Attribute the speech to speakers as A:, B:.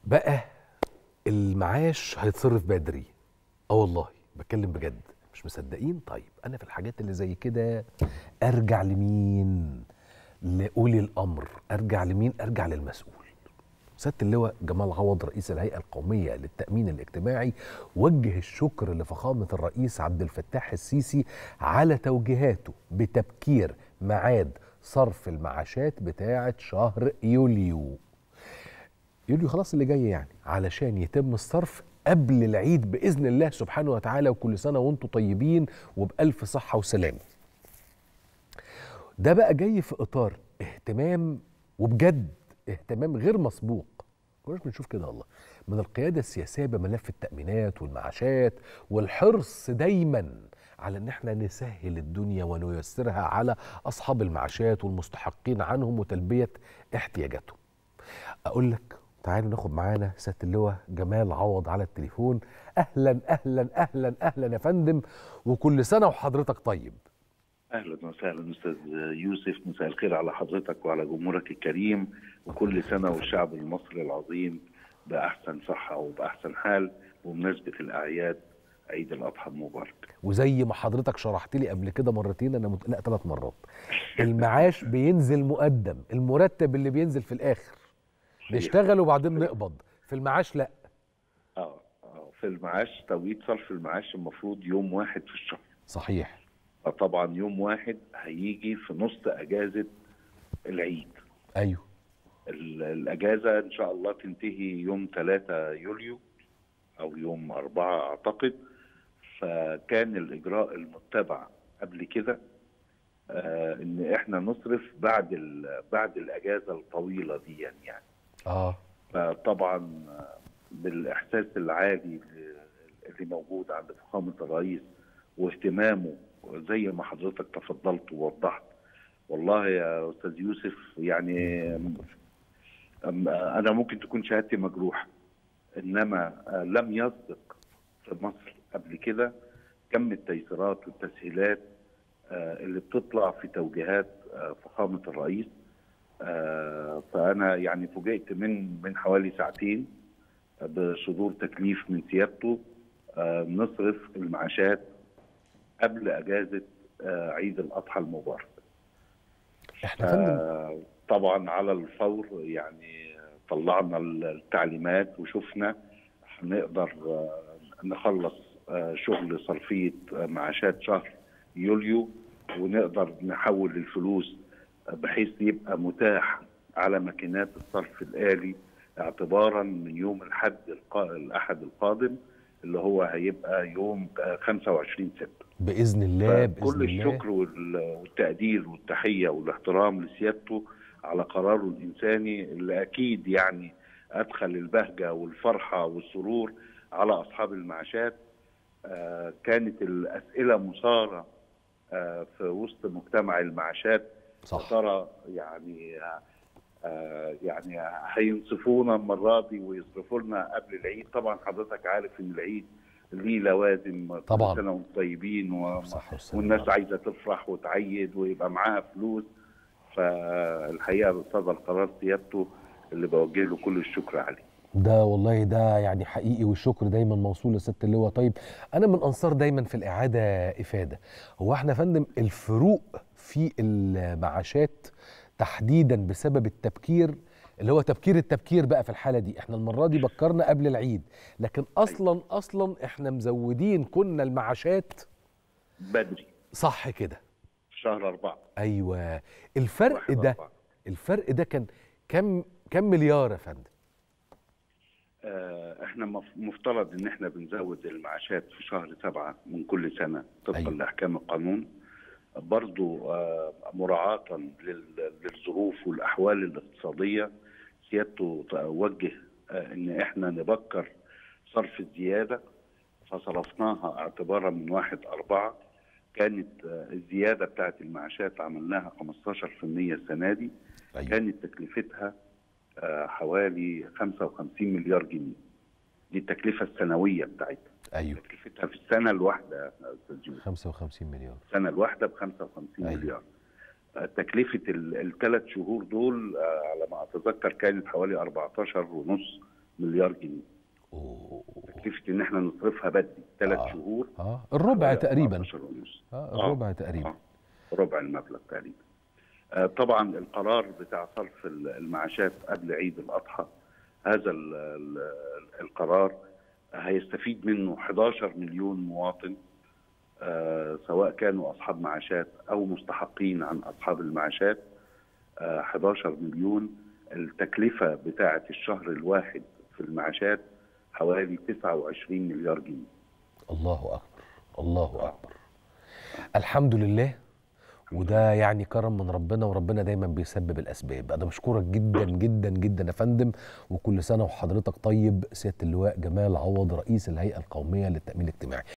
A: بقى المعاش هيتصرف بدري اه والله بتكلم بجد مش مصدقين طيب انا في الحاجات اللي زي كده ارجع لمين لاولي الامر ارجع لمين ارجع للمسؤول سياده اللواء جمال عوض رئيس الهيئه القوميه للتامين الاجتماعي وجه الشكر لفخامه الرئيس عبد الفتاح السيسي على توجيهاته بتبكير ميعاد صرف المعاشات بتاعه شهر يوليو يوليو خلاص اللي جاي يعني علشان يتم الصرف قبل العيد باذن الله سبحانه وتعالى وكل سنه وانتم طيبين وبالف صحه وسلامه. ده بقى جاي في اطار اهتمام وبجد اهتمام غير مسبوق كناش بنشوف كده والله من القياده السياسيه بملف التامينات والمعاشات والحرص دايما على ان احنا نسهل الدنيا ونيسرها على اصحاب المعاشات والمستحقين عنهم وتلبيه احتياجاتهم. اقول لك تعالوا ناخد معانا سياده اللواء جمال عوض على التليفون اهلا اهلا اهلا اهلا يا فندم وكل سنه وحضرتك طيب
B: اهلا وسهلا استاذ يوسف مساء الخير على حضرتك وعلى جمهورك الكريم وكل سنه والشعب المصري العظيم باحسن صحه وباحسن حال بمناسبه الاعياد عيد الاضحى المبارك
A: وزي ما حضرتك شرحت لي قبل كده مرتين انا مت... لا ثلاث مرات المعاش بينزل مقدم المرتب اللي بينزل في الاخر نشتغل وبعدين نقبض في المعاش لا
B: اه اه في المعاش توقيت صرف المعاش المفروض يوم واحد في الشهر
A: صحيح
B: فطبعا يوم واحد هيجي في نص اجازه العيد
A: ايوه
B: ال- الاجازه ان شاء الله تنتهي يوم 3 يوليو او يوم 4 اعتقد فكان الاجراء المتبع قبل كده آه ان احنا نصرف بعد ال- بعد الاجازه الطويله دي يعني, يعني.
A: اه
B: فطبعا بالاحساس العالي اللي موجود عند فخامه الرئيس واهتمامه زي ما حضرتك تفضلت ووضحت والله يا استاذ يوسف يعني أم- انا ممكن تكون شهادتي مجروحه انما لم يسبق في مصر قبل كده كم التيسيرات والتسهيلات آه، اللي بتطلع في توجيهات آه، فخامه الرئيس آه، فانا يعني فوجئت من من حوالي ساعتين بصدور تكليف من سيادته آه، نصرف المعاشات قبل اجازه آه، عيد الاضحى المبارك.
A: احنا فندم
B: آه، طبعا على الفور يعني طلعنا التعليمات وشفنا هنقدر آه، نخلص آه، شغل صرفيه آه، معاشات شهر يوليو ونقدر نحول الفلوس بحيث يبقى متاح على ماكينات الصرف الآلي اعتبارا من يوم الحد القا... الأحد القادم اللي هو هيبقى يوم آه، 25 6
A: باذن الله باذن
B: كل
A: الله
B: الشكر وال- والتقدير والتحية والاحترام لسيادته على قراره الإنساني اللي أكيد يعني أدخل البهجة والفرحة والسرور على أصحاب المعاشات آه، كانت الأسئلة مثارة آه، في وسط مجتمع المعاشات
A: صح
B: ترى يعني آه، يعني هينصفونا المره دي ويصرفوا لنا قبل العيد طبعا حضرتك عارف ان العيد ليه لوازم كل
A: طبعاً.
B: سنه وانتم طيبين و...
A: صح والسلام.
B: والناس عايزه تفرح وتعيد ويبقى معاها فلوس فالحقيقه بصدر قرار سيادته اللي بوجه له كل الشكر عليه
A: ده والله ده يعني حقيقي والشكر دايما موصول لست اللواء طيب انا من انصار دايما في الاعاده افاده هو احنا يا فندم الفروق في المعاشات تحديدا بسبب التبكير اللي هو تبكير التبكير بقى في الحاله دي احنا المره دي بكرنا قبل العيد لكن اصلا اصلا احنا مزودين كنا المعاشات
B: بدري
A: صح كده
B: في شهر أربعة
A: ايوه الفرق
B: واحد
A: ده
B: أربعة.
A: الفرق ده كان كم كم مليار يا فندم
B: آه، احنا مف- مفترض ان احنا بنزود المعاشات في شهر سبعة من كل سنة طبقا
A: أيوة.
B: أيوة. لاحكام القانون برضو آه، مراعاة لل- للظروف والاحوال الاقتصادية سيادته وجه آه، ان احنا نبكر صرف الزيادة فصرفناها اعتبارا من واحد أربعة كانت آه، الزيادة بتاعت المعاشات عملناها 15% السنة دي
A: ايوه
B: كانت تكلفتها آه، حوالي 55 مليار جنيه دي التكلفة السنوية بتاعتها
A: ايوه
B: تكلفتها في السنة الواحدة يا أستاذ جميل
A: 55 مليار
B: السنة الواحدة ب 55
A: أيوة.
B: مليار آه، تكلفة الثلاث شهور دول آه، على ما أتذكر كانت حوالي 14 ونص مليار جنيه
A: أوه.
B: تكلفه ان احنا نصرفها بدري ثلاث
A: آه.
B: شهور
A: اه الربع
B: حوالي
A: تقريبا
B: 14 ونص.
A: اه
B: آه.
A: الربع تقريبا
B: آه. ربع المبلغ تقريبا آه، طبعا القرار بتاع صرف المعاشات قبل عيد الاضحى هذا ال- ال- القرار هيستفيد منه 11 مليون مواطن آه، سواء كانوا اصحاب معاشات او مستحقين عن اصحاب المعاشات آه، 11 مليون التكلفه بتاعه الشهر الواحد في المعاشات حوالي 29 مليار جنيه
A: الله اكبر الله اكبر الحمد لله وده يعني كرم من ربنا وربنا دايما بيسبب الاسباب انا بشكرك جدا جدا جدا يا فندم وكل سنه وحضرتك طيب سياده اللواء جمال عوض رئيس الهيئه القوميه للتامين الاجتماعي